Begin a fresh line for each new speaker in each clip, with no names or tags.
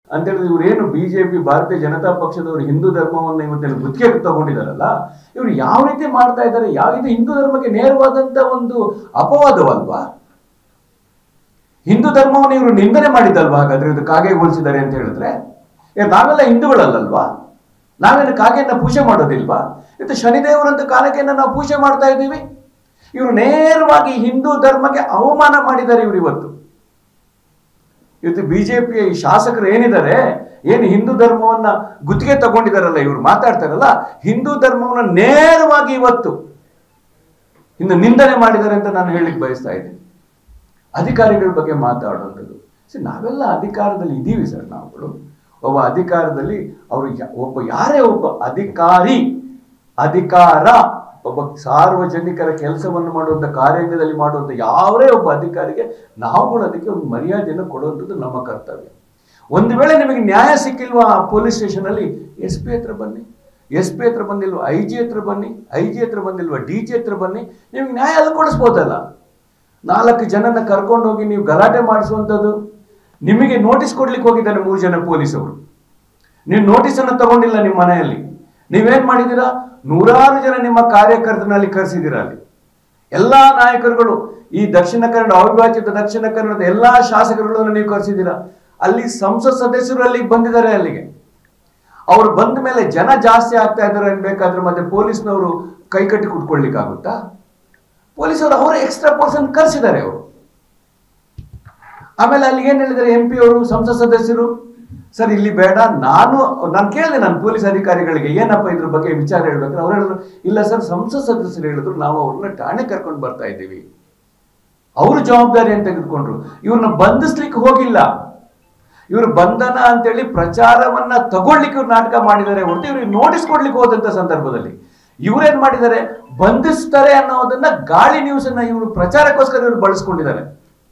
ಅಂತ ಹೇಳಿದ್ರೆ ಇವರೇನು ಬಿಜೆಪಿ ಭಾರತೀಯ ಜನತಾ ಪಕ್ಷದವರು ಹಿಂದೂ ಧರ್ಮವನ್ನು ಇವತ್ತಿನ ಗುತ್ತಿಗೆ ತಗೊಂಡಿದಾರಲ್ಲ ಇವರು ಯಾವ ರೀತಿ ಮಾಡ್ತಾ ಇದ್ದಾರೆ ಯಾವ ಇದು ಹಿಂದೂ ಧರ್ಮಕ್ಕೆ ನೇರವಾದಂತ ಒಂದು ಅಪವಾದವಲ್ವಾ ಹಿಂದೂ ಧರ್ಮವನ್ನು ಇವರು ನಿಂದನೆ ಮಾಡಿದ್ದಲ್ವಾ ಹಾಗಾದ್ರೆ ಇದು ಕಾಗೆ ಹೋಲಿಸಿದ್ದಾರೆ ಅಂತ ಹೇಳಿದ್ರೆ ಏ, ನಾವೆಲ್ಲ ಹಿಂದೂಗಳಲ್ಲಲ್ವಾ ನಾವೇನು ಕಾಗೆಯನ್ನ ಪೂಜೆ ಮಾಡೋದಿಲ್ವಾ ಇದು ಶನಿದೇವರಂತ ಕಾಲಕೆಯನ್ನ ನಾವು ಪೂಜೆ ಮಾಡ್ತಾ ಇದ್ದೀವಿ ಇವರು ನೇರವಾಗಿ ಹಿಂದೂ ಧರ್ಮಕ್ಕೆ ಅವಮಾನ ಮಾಡಿದ್ದಾರೆ ಇವರು ಇವತ್ತು ಇವತ್ತು ಬಿಜೆಪಿಯ ಈ ಶಾಸಕರು ಏನಿದ್ದಾರೆ ಏನು ಹಿಂದೂ ಧರ್ಮವನ್ನ ಗುತ್ತಿಗೆ ತಗೊಂಡಿದಾರಲ್ಲ ಇವರು ಮಾತಾಡ್ತಾರಲ್ಲ ಹಿಂದೂ ಧರ್ಮವನ್ನ ನೇರವಾಗಿ ಇವತ್ತು ಇನ್ನು ನಿಂದನೆ ಮಾಡಿದ್ದಾರೆ ಅಂತ ನಾನು ಹೇಳಿಕ್ ಬಯಸ್ತಾ ಇದ್ದೀನಿ ಅಧಿಕಾರಿಗಳ ಬಗ್ಗೆ ಮಾತಾಡುವಂಥದ್ದು ಸರಿ ನಾವೆಲ್ಲ ಅಧಿಕಾರದಲ್ಲಿ ಇದ್ದೀವಿ ಸರ್ ನಾವುಗಳು ಒಬ್ಬ ಅಧಿಕಾರದಲ್ಲಿ ಅವರು ಯ- ಒಬ್ಬ ಯಾರೇ ಒಬ್ಬ ಅಧಿಕಾರಿ ಅಧಿಕಾರ ಒಬ್ಬ ಸಾರ್ವಜನಿಕರ ಕೆಲಸವನ್ನು ಮಾಡುವಂಥ ಕಾರ್ಯಾಂಗದಲ್ಲಿ ಮಾಡುವಂಥ ಯಾವರೇ ಒಬ್ಬ ಅಧಿಕಾರಿಗೆ ನಾವುಗಳು ಅದಕ್ಕೆ ಒಂದು ಮರ್ಯಾದೆಯನ್ನು ಕೊಡುವಂಥದ್ದು ನಮ್ಮ ಕರ್ತವ್ಯ ಒಂದು ವೇಳೆ ನಿಮಗೆ ನ್ಯಾಯ ಸಿಕ್ಕಿಲ್ವಾ ಆ ಪೊಲೀಸ್ ಸ್ಟೇಷನಲ್ಲಿ ಎಸ್ ಪಿ ಹತ್ರ ಬನ್ನಿ ಎಸ್ ಪಿ ಹತ್ರ ಬಂದಿಲ್ವಾ ಐ ಜಿ ಹತ್ರ ಬನ್ನಿ ಐ ಜಿ ಹತ್ರ ಬಂದಿಲ್ವಾ ಡಿ ಜಿ ಹತ್ರ ಬನ್ನಿ ನಿಮಗೆ ನ್ಯಾಯ ಅಲ್ಲಿ ಕೊಡಿಸ್ಬೋದಲ್ಲ ನಾಲ್ಕು ಜನನ ಕರ್ಕೊಂಡು ಹೋಗಿ ನೀವು ಗಲಾಟೆ ಮಾಡಿಸುವಂಥದ್ದು ನಿಮಗೆ ನೋಟಿಸ್ ಕೊಡ್ಲಿಕ್ಕೆ ಹೋಗಿದ್ದಾರೆ ಮೂರು ಜನ ಪೊಲೀಸವರು ನೀವು ನೋಟಿಸನ್ನು ತಗೊಂಡಿಲ್ಲ ನಿಮ್ಮ ಮನೆಯಲ್ಲಿ ನೀವೇನ್ ಮಾಡಿದ್ದೀರಾ ನೂರಾರು ಜನ ನಿಮ್ಮ ಕಾರ್ಯಕರ್ತರಲ್ಲಿ ಕರೆಸಿದ್ದೀರಾ ಅಲ್ಲಿ ಎಲ್ಲಾ ನಾಯಕರುಗಳು ಈ ದಕ್ಷಿಣ ಕನ್ನಡ ಅವಿಭಾಜಿತ ದಕ್ಷಿಣ ಕನ್ನಡದ ಎಲ್ಲಾ ಶಾಸಕರುಗಳನ್ನು ನೀವು ಕರೆಸಿದ್ದೀರಾ ಅಲ್ಲಿ ಸಂಸತ್ ಸದಸ್ಯರು ಅಲ್ಲಿಗೆ ಬಂದಿದ್ದಾರೆ ಅಲ್ಲಿಗೆ ಅವ್ರು ಬಂದ ಮೇಲೆ ಜನ ಜಾಸ್ತಿ ಆಗ್ತಾ ಇದ್ದಾರೆ ಅನ್ಬೇಕಾದ್ರೆ ಮತ್ತೆ ಪೊಲೀಸ್ನವರು ಕೈ ಕಟ್ಟಿ ಕುತ್ಕೊಳ್ಲಿಕ್ಕಾಗುತ್ತಾ ಪೊಲೀಸರು ಅವರ ಎಕ್ಸ್ಟ್ರಾ ಪರ್ಸನ್ ಕರೆಸಿದ್ದಾರೆ ಅವರು ಆಮೇಲೆ ಅಲ್ಲಿ ಏನ್ ಹೇಳಿದ್ದಾರೆ ಎಂ ಪಿ ಅವರು ಸಂಸತ್ ಸದಸ್ಯರು ಸರ್ ಇಲ್ಲಿ ಬೇಡ ನಾನು ನಾನು ಕೇಳಿದೆ ನಾನು ಪೊಲೀಸ್ ಅಧಿಕಾರಿಗಳಿಗೆ ಏನಪ್ಪ ಇದ್ರ ಬಗ್ಗೆ ವಿಚಾರ ಹೇಳ್ಬೇಕಾದ್ರೆ ಅವ್ರು ಹೇಳಿದ್ರು ಇಲ್ಲ ಸರ್ ಸಂಸತ್ ಸದಸ್ಯರು ಹೇಳಿದ್ರು ನಾವು ಅವ್ರನ್ನ ಠಾಣೆ ಕರ್ಕೊಂಡು ಬರ್ತಾ ಇದ್ದೀವಿ ಅವರು ಜವಾಬ್ದಾರಿಯನ್ನು ತೆಗೆದುಕೊಂಡ್ರು ಇವ್ರನ್ನ ಬಂಧಿಸ್ಲಿಕ್ಕೆ ಹೋಗಿಲ್ಲ ಇವರು ಬಂಧನ ಅಂತೇಳಿ ಪ್ರಚಾರವನ್ನ ತಗೊಳ್ಲಿಕ್ಕೆ ಇವ್ರು ನಾಟಕ ಮಾಡಿದ್ದಾರೆ ಹೊರತು ಇವ್ರಿಗೆ ನೋಟಿಸ್ ಕೊಡ್ಲಿಕ್ಕೆ ಹೋದಂತ ಸಂದರ್ಭದಲ್ಲಿ ಇವ್ರೇನ್ ಮಾಡಿದ್ದಾರೆ ಬಂಧಿಸ್ತಾರೆ ಅನ್ನೋದನ್ನ ಗಾಳಿ ನ್ಯೂಸ್ ಅನ್ನ ಇವರು ಪ್ರಚಾರಕ್ಕೋಸ್ಕರ ಇವರು ಬಳಸ್ಕೊಂಡಿದ್ದಾರೆ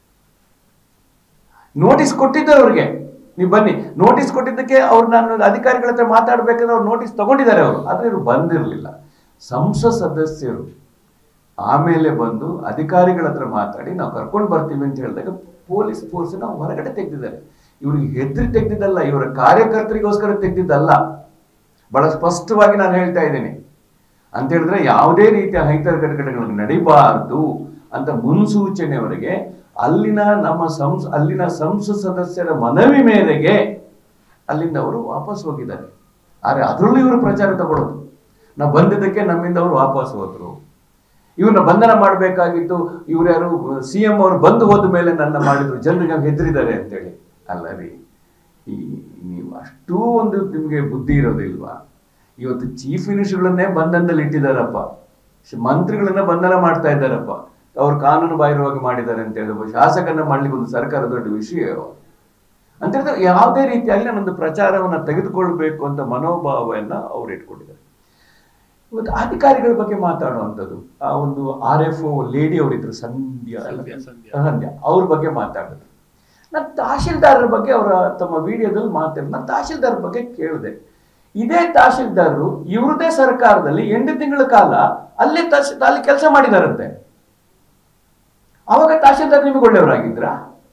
ನೋಟಿಸ್ ಕೊಟ್ಟಿದ್ದಾರೆ ಅವ್ರಿಗೆ ನೀವು ಬನ್ನಿ ನೋಟಿಸ್ ಕೊಟ್ಟಿದ್ದಕ್ಕೆ ಅವ್ರು ನಾನು ಅಧಿಕಾರಿಗಳ ಹತ್ರ ಮಾತಾಡ್ಬೇಕಾದ್ರೆ ಅವ್ರು ನೋಟಿಸ್ ತಗೊಂಡಿದ್ದಾರೆ ಅವರು ಆದ್ರೆ ಇವರು ಬಂದಿರಲಿಲ್ಲ ಸಂಸತ್ ಸದಸ್ಯರು ಆಮೇಲೆ ಬಂದು ಅಧಿಕಾರಿಗಳ ಹತ್ರ ಮಾತಾಡಿ ನಾವು ಕರ್ಕೊಂಡು ಬರ್ತೀವಿ ಅಂತ ಹೇಳಿದಾಗ ಪೊಲೀಸ್ ಫೋರ್ಸ್ನ ಹೊರಗಡೆ ತೆಗೆದಿದ್ದಾರೆ ಇವ್ರಿಗೆ ಹೆದರಿ ತೆಗೆದಿದ್ದಲ್ಲ ಇವರ ಕಾರ್ಯಕರ್ತರಿಗೋಸ್ಕರ ತೆಗೆದಿದ್ದಲ್ಲ ಬಹಳ ಸ್ಪಷ್ಟವಾಗಿ ನಾನು ಹೇಳ್ತಾ ಇದ್ದೀನಿ ಅಂತ ಹೇಳಿದ್ರೆ ಯಾವುದೇ ರೀತಿಯ ಹೈತರ ಘಟನೆಗಳು ನಡಿಬಾರದು ಅಂತ ಮುನ್ಸೂಚನೆಯವರೆಗೆ ಅಲ್ಲಿನ ನಮ್ಮ ಸಂಸ್ ಅಲ್ಲಿನ ಸಂಸತ್ ಸದಸ್ಯರ ಮನವಿ ಮೇರೆಗೆ ಅಲ್ಲಿಂದ ಅವರು ವಾಪಸ್ ಹೋಗಿದ್ದಾರೆ ಆದರೆ ಅದರಲ್ಲೂ ಇವರು ಪ್ರಚಾರ ತಗೊಳ್ಳೋದು ನಾವು ಬಂದಿದ್ದಕ್ಕೆ ನಮ್ಮಿಂದ ಅವರು ವಾಪಸ್ ಹೋದ್ರು ಇವ್ರನ್ನ ಬಂಧನ ಮಾಡಬೇಕಾಗಿತ್ತು ಇವ್ರು ಯಾರು ಸಿ ಎಂ ಅವರು ಬಂದು ಹೋದ ಮೇಲೆ ನನ್ನ ಮಾಡಿದ್ರು ಜನರಿಗೆ ಹೆದರಿದ್ದಾರೆ ಅಂತೇಳಿ ಅಲ್ಲ ರೀ ಈ ನೀವು ಅಷ್ಟೂ ಒಂದು ನಿಮಗೆ ಬುದ್ಧಿ ಇರೋದಿಲ್ವಾ ಇವತ್ತು ಚೀಫ್ ಮಿನಿಸ್ಟರ್ಗಳನ್ನೇ ಬಂಧನದಲ್ಲಿ ಇಟ್ಟಿದ್ದಾರಪ್ಪ ಶ- ಮಂತ್ರಿಗಳನ್ನ ಬಂಧನ ಮಾಡ್ತಾ ಇದ್ದಾರಪ್ಪ ಅವ್ರು ಕಾನೂನು ಬಾಹಿರವಾಗಿ ಮಾಡಿದ್ದಾರೆ ಅಂತ ಹೇಳಿದ್ರೆ ಒಬ್ಬ ಶಾಸಕನ ಮಾಡ್ಲಿಕ್ಕೆ ಒಂದು ಸರ್ಕಾರ ದೊಡ್ಡ ವಿಷಯ ಅಂತ ಹೇಳಿದ್ರೆ ಯಾವುದೇ ರೀತಿಯಾಗಿ ಒಂದು ಪ್ರಚಾರವನ್ನ ತೆಗೆದುಕೊಳ್ಬೇಕು ಅಂತ ಮನೋಭಾವವನ್ನ ಅವ್ರು ಇಟ್ಕೊಂಡಿದ್ದಾರೆ ಇವತ್ತು ಅಧಿಕಾರಿಗಳ ಬಗ್ಗೆ ಮಾತಾಡುವಂಥದ್ದು ಆ ಒಂದು ಆರ್ ಎಫ್ ಒ ಲೇಡಿ ಅವರಿದ್ರು ಸಂಧ್ಯಾ ಅಲ್ಲ?
ಸಂಧ್ಯಾ, ಸಂಧ್ಯಾ.
ಸಂಧ್ಯಾ ಅವ್ರ ಬಗ್ಗೆ ಮಾತಾಡಿದ್ರು ನಾನು ತಹಶೀಲ್ದಾರರ ಬಗ್ಗೆ ಅವರ ತಮ್ಮ ವಿಡಿಯೋದಲ್ಲಿ ಮಾತಾಡಿದ್ರು ನಾನು ತಹಶೀಲ್ದಾರ್ ಬಗ್ಗೆ ಕೇಳಿದೆ ಇದೇ ತಹಶೀಲ್ದಾರರು ಇವ್ರದೇ ಸರ್ಕಾರದಲ್ಲಿ ಎಂಟು ತಿಂಗಳ ಕಾಲ ಅಲ್ಲೇ ತಹಶೀಲ್ ಅಲ್ಲಿ ಕೆಲಸ ಮಾಡಿದಾರಂತೆ ಅವಾಗ ತಹಶೀಲ್ದಾರ್ ನಿಮಗೆ ಒಳ್ಳೆಯವರಾಗಿದ್ರಾ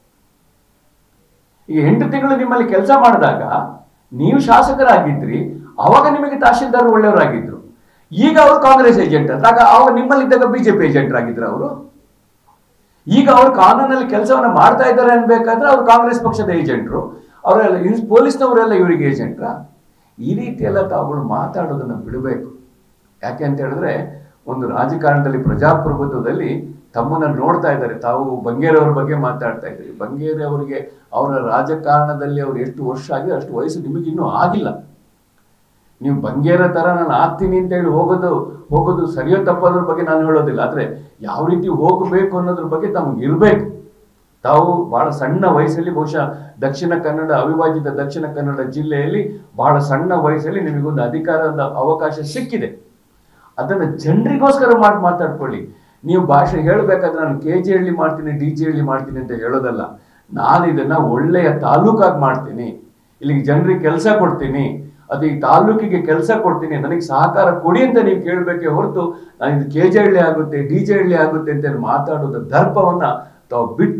ಈಗ ಎಂಟು ತಿಂಗಳು ನಿಮ್ಮಲ್ಲಿ ಕೆಲಸ ಮಾಡಿದಾಗ ನೀವು ಶಾಸಕರಾಗಿದ್ರಿ ಅವಾಗ ನಿಮಗೆ ತಹಶೀಲ್ದಾರ್ ಒಳ್ಳೆಯವರಾಗಿದ್ರು ಈಗ ಅವರು ಕಾಂಗ್ರೆಸ್ ಏಜೆಂಟ್ ಆಗ ಅವಾಗ ನಿಮ್ಮಲ್ಲಿದ್ದಾಗ ಬಿಜೆಪಿ ಏಜೆಂಟ್ ಆಗಿದ್ರ ಅವರು ಈಗ ಅವರು ಕಾನೂನಲ್ಲಿ ಕೆಲಸವನ್ನ ಮಾಡ್ತಾ ಇದ್ದಾರೆ ಅನ್ಬೇಕಾದ್ರೆ ಅವ್ರು ಕಾಂಗ್ರೆಸ್ ಪಕ್ಷದ ಏಜೆಂಟ್ರು ಅವರೆಲ್ಲ ಇನ್ ಪೊಲೀಸ್ನವರೆಲ್ಲ ಇವರಿಗೆ ಏಜೆಂಟ್ರಾ ಈ ರೀತಿ ಎಲ್ಲ ತಾವುಗಳು ಮಾತಾಡೋದನ್ನ ಬಿಡಬೇಕು ಯಾಕೆ ಅಂತ ಹೇಳಿದ್ರೆ ಒಂದು ರಾಜಕಾರಣದಲ್ಲಿ ಪ್ರಜಾಪ್ರಭುತ್ವದಲ್ಲಿ ತಮ್ಮನ್ನ ನೋಡ್ತಾ ಇದ್ದಾರೆ ತಾವು ಬಂಗೇರವ್ರ ಬಗ್ಗೆ ಮಾತಾಡ್ತಾ ಇದ್ರಿ ಬಂಗೇರಿ ಅವರಿಗೆ ಅವರ ರಾಜಕಾರಣದಲ್ಲಿ ಅವ್ರು ಎಷ್ಟು ವರ್ಷ ಆಗಿದೆ ಅಷ್ಟು ವಯಸ್ಸು ನಿಮಗೆ ಇನ್ನೂ ಆಗಿಲ್ಲ ನೀವು ಬಂಗೇರ ತರ ನಾನು ಆಗ್ತೀನಿ ಅಂತ ಹೇಳಿ ಹೋಗೋದು ಹೋಗೋದು ಸರಿಯೋ ತಪ್ಪೋದ್ರ ಬಗ್ಗೆ ನಾನು ಹೇಳೋದಿಲ್ಲ ಆದ್ರೆ ಯಾವ ರೀತಿ ಹೋಗಬೇಕು ಅನ್ನೋದ್ರ ಬಗ್ಗೆ ತಮಗೆ ಇರಬೇಕು ತಾವು ಬಹಳ ಸಣ್ಣ ವಯಸ್ಸಲ್ಲಿ ಬಹುಶಃ ದಕ್ಷಿಣ ಕನ್ನಡ ಅವಿಭಾಜಿತ ದಕ್ಷಿಣ ಕನ್ನಡ ಜಿಲ್ಲೆಯಲ್ಲಿ ಬಹಳ ಸಣ್ಣ ವಯಸ್ಸಲ್ಲಿ ನಿಮಗೊಂದು ಅಧಿಕಾರದ ಅವಕಾಶ ಸಿಕ್ಕಿದೆ ಅದನ್ನ ಜನರಿಗೋಸ್ಕರ ಮಾಡಿ ಮಾತಾಡ್ಕೊಳ್ಳಿ ನೀವು ಭಾಷೆ ಹೇಳಬೇಕಾದ್ರೆ ನಾನು ಕೆ ಜಿ ಹಳ್ಳಿ ಮಾಡ್ತೀನಿ ಡಿ ಜಿ ಹಳ್ಳಿ ಮಾಡ್ತೀನಿ ಅಂತ ಹೇಳೋದಲ್ಲ ನಾನು ಇದನ್ನ ಒಳ್ಳೆಯ ತಾಲೂಕಾಗಿ ಮಾಡ್ತೀನಿ ಇಲ್ಲಿಗೆ ಜನರಿಗೆ ಕೆಲಸ ಕೊಡ್ತೀನಿ ಅದು ಈ ತಾಲೂಕಿಗೆ ಕೆಲಸ ಕೊಡ್ತೀನಿ ನನಗೆ ಸಹಕಾರ ಕೊಡಿ ಅಂತ ನೀವು ಕೇಳಬೇಕೇ ಹೊರತು ನಾನು ಇದು ಕೆ ಜೆ ಹಳ್ಳಿ ಆಗುತ್ತೆ ಡಿ ಜೆ ಹಳ್ಳಿ ಆಗುತ್ತೆ ಅಂತ ಹೇಳಿ ಮಾತಾಡೋದ ದರ್ಪವನ್ನ ತಾವು ಬಿಟ್ಟು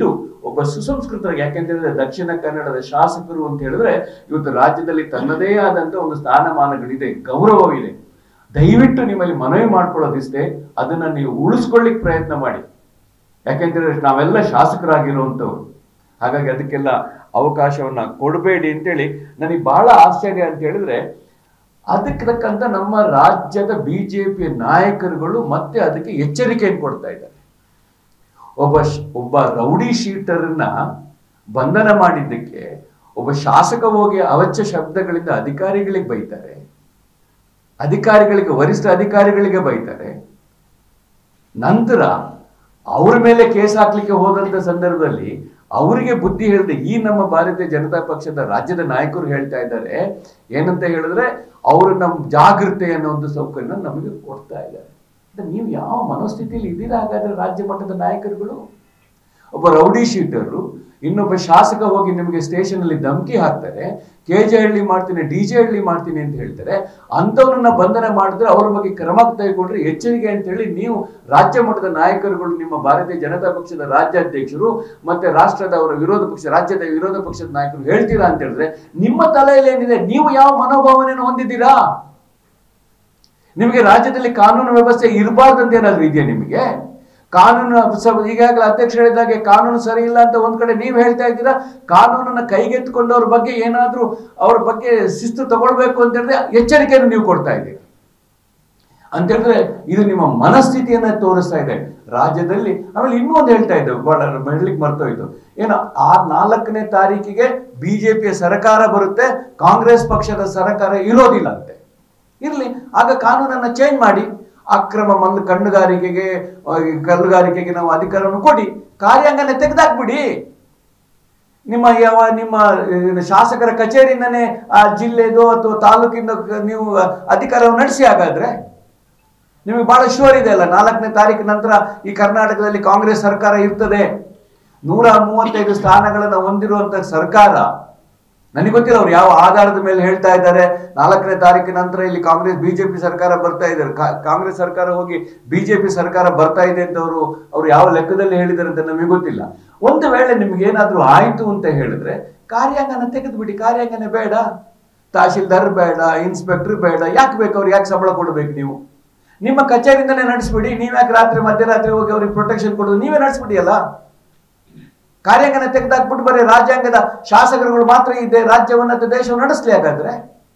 ಒಬ್ಬ ಸುಸಂಸ್ಕೃತ ಯಾಕೆಂತಂದ್ರೆ ದಕ್ಷಿಣ ಕನ್ನಡದ ಶಾಸಕರು ಅಂತ ಹೇಳಿದ್ರೆ ಇವತ್ತು ರಾಜ್ಯದಲ್ಲಿ ತನ್ನದೇ ಆದಂತ ಒಂದು ಸ್ಥಾನಮಾನಗಳಿದೆ ಗೌರವವಿದೆ ದಯವಿಟ್ಟು ನಿಮ್ಮಲ್ಲಿ ಮನವಿ ಮಾಡ್ಕೊಳ್ಳೋದಿಷ್ಟೇ ಅದನ್ನ ನೀವು ಉಳಿಸ್ಕೊಳ್ಳಿಕ್ ಪ್ರಯತ್ನ ಮಾಡಿ ಯಾಕೆಂದ್ರೆ ನಾವೆಲ್ಲ ಶಾಸಕರಾಗಿರುವಂಥವ್ರು ಹಾಗಾಗಿ ಅದಕ್ಕೆಲ್ಲ ಅವಕಾಶವನ್ನ ಕೊಡಬೇಡಿ ಅಂತೇಳಿ ನನಗೆ ಬಹಳ ಆಶ್ಚರ್ಯ ಅಂತ ಹೇಳಿದ್ರೆ ಅದಕ್ಕೆ ತಕ್ಕಂತ ನಮ್ಮ ರಾಜ್ಯದ ಬಿಜೆಪಿ ನಾಯಕರುಗಳು ಮತ್ತೆ ಅದಕ್ಕೆ ಎಚ್ಚರಿಕೆಯನ್ನು ಕೊಡ್ತಾ ಇದ್ದಾರೆ ಒಬ್ಬ ಶ್- ಒಬ್ಬ ರೌಡಿ ಶೀಟರ್ನ ಬಂಧನ ಮಾಡಿದ್ದಕ್ಕೆ ಒಬ್ಬ ಶಾಸಕ ಹೋಗಿ ಅವಚ್ಯ ಶಬ್ದಗಳಿಂದ ಅಧಿಕಾರಿಗಳಿಗೆ ಬೈತಾರೆ ಅಧಿಕಾರಿಗಳಿಗೆ ವರಿಷ್ಠ ಅಧಿಕಾರಿಗಳಿಗೆ ಬೈತಾರೆ ನಂತರ ಅವ್ರ ಮೇಲೆ ಕೇಸ್ ಹಾಕ್ಲಿಕ್ಕೆ ಹೋದಂತ ಸಂದರ್ಭದಲ್ಲಿ ಅವರಿಗೆ ಬುದ್ಧಿ ಹೇಳಿದೆ ಈ ನಮ್ಮ ಭಾರತೀಯ ಜನತಾ ಪಕ್ಷದ ರಾಜ್ಯದ ನಾಯಕರು ಹೇಳ್ತಾ ಇದ್ದಾರೆ ಏನಂತ ಹೇಳಿದ್ರೆ ಅವರು ನಮ್ಮ ಜಾಗೃತೆ ಅನ್ನೋ ಒಂದು ಸೌಕರ್ಯನ ನಮಗೆ ಕೊಡ್ತಾ ಇದ್ದಾರೆ ಅಂದ್ರೆ ನೀವು ಯಾವ ಮನೋಸ್ಥಿತಿಯಲ್ಲಿ ಇದ್ದೀರಾ ಹಾಗಾದ್ರೆ ರಾಜ್ಯ ಮಟ್ಟದ ನಾಯಕರುಗಳು ಒಬ್ಬ ರೌಡಿ ಶೀಟರು ಇನ್ನೊಬ್ಬ ಶಾಸಕ ಹೋಗಿ ನಿಮಗೆ ಸ್ಟೇಷನ್ ಅಲ್ಲಿ ಧಮಕಿ ಹಾಕ್ತಾರೆ ಕೆ ಜೆ ಹಳ್ಳಿ ಮಾಡ್ತೀನಿ ಡಿ ಜೆ ಹಳ್ಳಿ ಮಾಡ್ತೀನಿ ಅಂತ ಹೇಳ್ತಾರೆ ಅಂಥವ್ರನ್ನ ಬಂಧನ ಮಾಡಿದ್ರೆ ಅವ್ರ ಬಗ್ಗೆ ಕ್ರಮ ತೆಗೆದುಕೊಂಡ್ರೆ ಎಚ್ಚರಿಕೆ ಅಂತ ಹೇಳಿ ನೀವು ರಾಜ್ಯ ಮಟ್ಟದ ನಾಯಕರುಗಳು ನಿಮ್ಮ ಭಾರತೀಯ ಜನತಾ ಪಕ್ಷದ ರಾಜ್ಯಾಧ್ಯಕ್ಷರು ಮತ್ತೆ ರಾಷ್ಟ್ರದ ಅವರ ವಿರೋಧ ಪಕ್ಷ ರಾಜ್ಯದ ವಿರೋಧ ಪಕ್ಷದ ನಾಯಕರು ಹೇಳ್ತೀರಾ ಅಂತ ಹೇಳಿದ್ರೆ ನಿಮ್ಮ ತಲೆಯಲ್ಲಿ ಏನಿದೆ ನೀವು ಯಾವ ಮನೋಭಾವನೆಯನ್ನು ಹೊಂದಿದ್ದೀರಾ ನಿಮಗೆ ರಾಜ್ಯದಲ್ಲಿ ಕಾನೂನು ವ್ಯವಸ್ಥೆ ಇರಬಾರ್ದಂತ ಏನಾದ್ರು ಇದೆಯಾ ನಿಮಗೆ ಕಾನೂನು ಸ- ಈಗಾಗಲೇ ಅಧ್ಯಕ್ಷ ಹೇಳಿದಾಗೆ ಕಾನೂನು ಸರಿ ಇಲ್ಲ ಅಂತ ಒಂದ್ ಕಡೆ ನೀವು ಹೇಳ್ತಾ ಇದ್ದೀರಾ ಕಾನೂನನ್ನ ಕೈಗೆತ್ತಿಕೊಂಡವ್ರ ಬಗ್ಗೆ ಏನಾದ್ರೂ ಅವ್ರ ಬಗ್ಗೆ ಶಿಸ್ತು ತಗೊಳ್ಬೇಕು ಅಂತ ಹೇಳಿದ್ರೆ ಎಚ್ಚರಿಕೆಯನ್ನು ನೀವು ಕೊಡ್ತಾ ಇದ್ದೀರಿ ಅಂತ ಹೇಳಿದ್ರೆ ಇದು ನಿಮ್ಮ ಮನಸ್ಥಿತಿಯನ್ನ ತೋರಿಸ್ತಾ ಇದೆ ರಾಜ್ಯದಲ್ಲಿ ಆಮೇಲೆ ಇನ್ನೂ ಒಂದು ಹೇಳ್ತಾ ಇದ್ದೇವೆ ಬಹಳ ಹೇಳಲಿಕ್ಕೆ ಮರ್ತೋಯ್ತು ಏನು ಆ ನಾಲ್ಕನೇ ತಾರೀಕಿಗೆ ಬಿಜೆಪಿಯ ಸರ್ಕಾರ ಬರುತ್ತೆ ಕಾಂಗ್ರೆಸ್ ಪಕ್ಷದ ಸರ್ಕಾರ ಇರೋದಿಲ್ಲ ಅಂತೆ ಇರ್ಲಿ ಆಗ ಕಾನೂನನ್ನ ಚೇಂಜ್ ಮಾಡಿ ಅಕ್ರಮ ಮಣ್ಣು ಕಣ್ಣುಗಾರಿಕೆಗೆ ಆ, ಈ ಕಲ್ಲುಗಾರಿಕೆಗೆ ನಾವು ಅಧಿಕಾರವನ್ನು ಕೊಡಿ ಕಾರ್ಯಾಂಗನ ತೆಗೆದಾಕ್ಬಿಡಿ ನಿಮ್ಮ ಯಾವ ನಿಮ್ಮ ಏನು ಶಾಸಕರ ಕಚೇರಿಯಿಂದನೇ ಆ ಜಿಲ್ಲೆದು ಅಥವಾ ತಾಲೂಕಿಂದ ನೀವು ಅಧಿಕಾರವನ್ನು ನಡೆಸಿ ಹಾಗಾದ್ರೆ ನಿಮಗೆ ಬಹಳ ಶೋರ್ ಇದೆ ಅಲ್ಲ ನಾಲ್ಕನೇ ತಾರೀಕು ನಂತರ ಈ ಕರ್ನಾಟಕದಲ್ಲಿ ಕಾಂಗ್ರೆಸ್ ಸರ್ಕಾರ ಇರ್ತದೆ ನೂರ ಮೂವತ್ತೈದು ಸ್ಥಾನಗಳನ್ನು ಹೊಂದಿರುವಂತ ಸರ್ಕಾರ ನನಗೆ ಗೊತ್ತಿಲ್ಲ ಅವ್ರು ಯಾವ ಆಧಾರದ ಮೇಲೆ ಹೇಳ್ತಾ ಇದ್ದಾರೆ ನಾಲ್ಕನೇ ತಾರೀಕಿನ ನಂತರ ಇಲ್ಲಿ ಕಾಂಗ್ರೆಸ್ ಬಿಜೆಪಿ ಸರ್ಕಾರ ಬರ್ತಾ ಇದ್ದಾರೆ ಕಾ- ಕಾಂಗ್ರೆಸ್ ಸರ್ಕಾರ ಹೋಗಿ ಬಿಜೆಪಿ ಸರ್ಕಾರ ಬರ್ತಾ ಇದೆ ಅಂತ ಅವರು ಅವ್ರು ಯಾವ ಲೆಕ್ಕದಲ್ಲಿ ಹೇಳಿದ್ದಾರೆ ಅಂತ ನಮಗೆ ಗೊತ್ತಿಲ್ಲ ಒಂದು ವೇಳೆ ನಿಮ್ಗೆ ಏನಾದ್ರೂ ಆಯ್ತು ಅಂತ ಹೇಳಿದ್ರೆ ಕಾರ್ಯಾಂಗನ ತೆಗೆದುಬಿಡಿ ಕಾರ್ಯಾಂಗನೇ ಬೇಡ ತಹಶೀಲ್ದಾರ್ ಬೇಡ ಇನ್ಸ್ಪೆಕ್ಟರ್ ಬೇಡ ಯಾಕೆ ಬೇಕು ಅವ್ರಿಗೆ ಯಾಕೆ ಸಂಬಳ ಕೊಡಬೇಕು ನೀವು ನಿಮ್ಮ ಕಚೇರಿಯಿಂದನೇ ನಡೆಸ್ಬಿಡಿ ನೀವ್ಯಾಕೆ ರಾತ್ರಿ ಮಧ್ಯರಾತ್ರಿ ಹೋಗಿ ಅವ್ರಿಗೆ ಪ್ರೊಟೆಕ್ಷನ್ ಕೊಡೋದು ನೀವೇ ನಡೆಸ್ಬಿಡಿ ಅಲ್ಲ ಕಾರ್ಯಾಂಗನ ತೆಗೆದಾಕ್ಬಿಟ್ಟು ಬರೀ ರಾಜ್ಯಾಂಗದ ಶಾಸಕರುಗಳು ಮಾತ್ರ ಇದೆ ರಾಜ್ಯವನ್ನ ಅಥವಾ ದೇಶವನ್ನು ನಡೆಸಲಿ ಹಾಗಾದ್ರೆ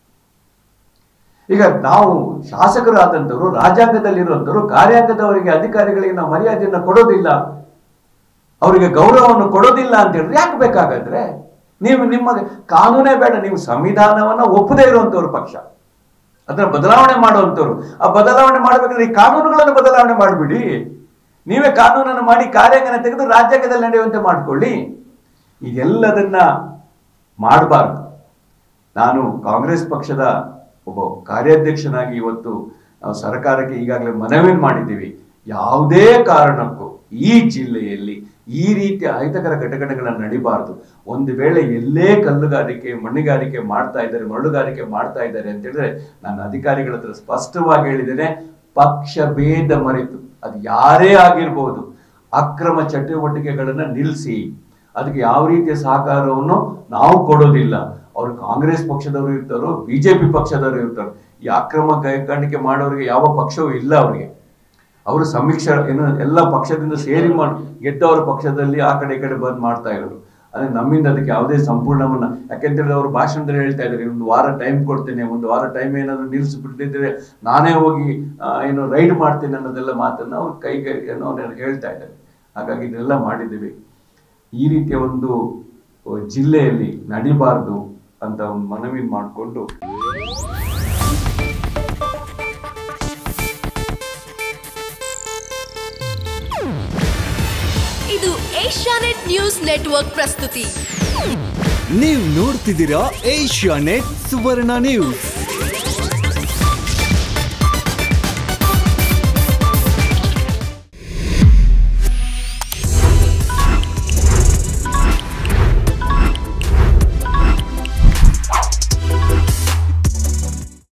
ಈಗ ನಾವು ಶಾಸಕರು ಆದಂತವರು ರಾಜ್ಯಾಂಗದಲ್ಲಿರುವಂತವರು ಕಾರ್ಯಾಂಗದವರಿಗೆ ಅಧಿಕಾರಿಗಳಿಗೆ ನಾವು ಮರ್ಯಾದೆಯನ್ನು ಕೊಡೋದಿಲ್ಲ ಅವರಿಗೆ ಗೌರವವನ್ನು ಕೊಡೋದಿಲ್ಲ ಅಂತ ಹೇಳಿದ್ರೆ ಯಾಕೆ ಬೇಕಾಗಾದ್ರೆ ನೀವು ನಿಮ್ಮ ಕಾನೂನೇ ಬೇಡ ನೀವು ಸಂವಿಧಾನವನ್ನ ಒಪ್ಪದೇ ಇರುವಂತವ್ರ ಪಕ್ಷ ಅದನ್ನ ಬದಲಾವಣೆ ಮಾಡುವಂತವ್ರು ಆ ಬದಲಾವಣೆ ಮಾಡಬೇಕಾದ್ರೆ ಈ ಕಾನೂನುಗಳನ್ನು ಬದಲಾವಣೆ ಮಾಡಿಬಿಡಿ ನೀವೇ ಕಾನೂನನ್ನು ಮಾಡಿ ಕಾರ್ಯಾಂಗನ ತೆಗೆದು ರಾಜ್ಯಾಂಗದಲ್ಲಿ ನಡೆಯುವಂತೆ ಮಾಡ್ಕೊಳ್ಳಿ ಇದೆಲ್ಲದನ್ನ ಮಾಡಬಾರ್ದು ನಾನು ಕಾಂಗ್ರೆಸ್ ಪಕ್ಷದ ಒಬ್ಬ ಕಾರ್ಯಾಧ್ಯಕ್ಷನಾಗಿ ಇವತ್ತು ನಾವು ಸರ್ಕಾರಕ್ಕೆ ಈಗಾಗಲೇ ಮನವಿಯನ್ನು ಮಾಡಿದ್ದೀವಿ ಯಾವುದೇ ಕಾರಣಕ್ಕೂ ಈ ಜಿಲ್ಲೆಯಲ್ಲಿ ಈ ರೀತಿಯ ಅಹಿತಕರ ಘಟನೆಗಳನ್ನು ನಡಿಬಾರದು ಒಂದು ವೇಳೆ ಎಲ್ಲೇ ಕಲ್ಲುಗಾರಿಕೆ ಮಣ್ಣಿಗಾರಿಕೆ ಮಾಡ್ತಾ ಇದ್ದಾರೆ ಮರಳುಗಾರಿಕೆ ಮಾಡ್ತಾ ಇದ್ದಾರೆ ಅಂತ ಹೇಳಿದ್ರೆ ನಾನು ಅಧಿಕಾರಿಗಳ ಹತ್ರ ಸ್ಪಷ್ಟವಾಗಿ ಹೇಳಿದ್ದೇನೆ ಪಕ್ಷ ಭೇದ ಮರೆತು ಅದು ಯಾರೇ ಆಗಿರ್ಬೋದು ಅಕ್ರಮ ಚಟುವಟಿಕೆಗಳನ್ನ ನಿಲ್ಲಿಸಿ ಅದಕ್ಕೆ ಯಾವ ರೀತಿಯ ಸಹಕಾರವನ್ನು ನಾವು ಕೊಡೋದಿಲ್ಲ ಅವ್ರು ಕಾಂಗ್ರೆಸ್ ಪಕ್ಷದವರು ಇರ್ತಾರೋ ಬಿಜೆಪಿ ಪಕ್ಷದವರು ಇರ್ತಾರೋ ಈ ಅಕ್ರಮ ಕೈಗಾರಿಕೆ ಮಾಡೋರಿಗೆ ಯಾವ ಪಕ್ಷವೂ ಇಲ್ಲ ಅವರಿಗೆ ಅವರು ಸಮೀಕ್ಷ ಏನು ಎಲ್ಲ ಪಕ್ಷದಿಂದ ಸೇರಿ ಮಾಡಿ ಗೆದ್ದವರ ಪಕ್ಷದಲ್ಲಿ ಆ ಕಡೆ ಈ ಕಡೆ ಬಂದ್ ಮಾಡ್ತಾ ಇರೋರು ಅದೇ ನಮ್ಮಿಂದ ಅದಕ್ಕೆ ಯಾವುದೇ ಸಂಪೂರ್ಣವನ್ನ ಯಾಕೆಂತೇಳಿದ್ರೆ ಅವರು ಭಾಷಣದಲ್ಲಿ ಹೇಳ್ತಾ ಇದ್ದಾರೆ ಒಂದು ವಾರ ಟೈಮ್ ಕೊಡ್ತೇನೆ ಒಂದು ವಾರ ಟೈಮ್ ಏನಾದ್ರು ನಿಲ್ಲಿಸ್ಬಿಟ್ಟಿದ್ರೆ ನಾನೇ ಹೋಗಿ ಆ, ಏನು ರೈಡ್ ಮಾಡ್ತೇನೆ ಅನ್ನೋದೆಲ್ಲ ಮಾತನ್ನ ಅವ್ರು ಕೈಗೆ ಏನೋ ಅವ್ರು ಹೇಳ್ತಾ ಇದ್ದಾರೆ ಹಾಗಾಗಿ ಇದೆಲ್ಲ ಮಾಡಿದ್ದೀವಿ ಈ ರೀತಿಯ ಒಂದು ಜಿಲ್ಲೆಯಲ್ಲಿ ನಡಿಬಾರ್ದು ಅಂತ ಒಂದು ಮನವಿ ಮಾಡಿಕೊಂಡು
ಇದು ಏಷ್ಯಾನೆಟ್ ನ್ಯೂಸ್ ನೆಟ್ವರ್ಕ್ ಪ್ರಸ್ತುತಿ
ನೀವು ನೋಡ್ತಿದ್ದೀರಾ ಏಷ್ಯಾ ನೆಟ್ ಸುವರ್ಣ ನ್ಯೂಸ್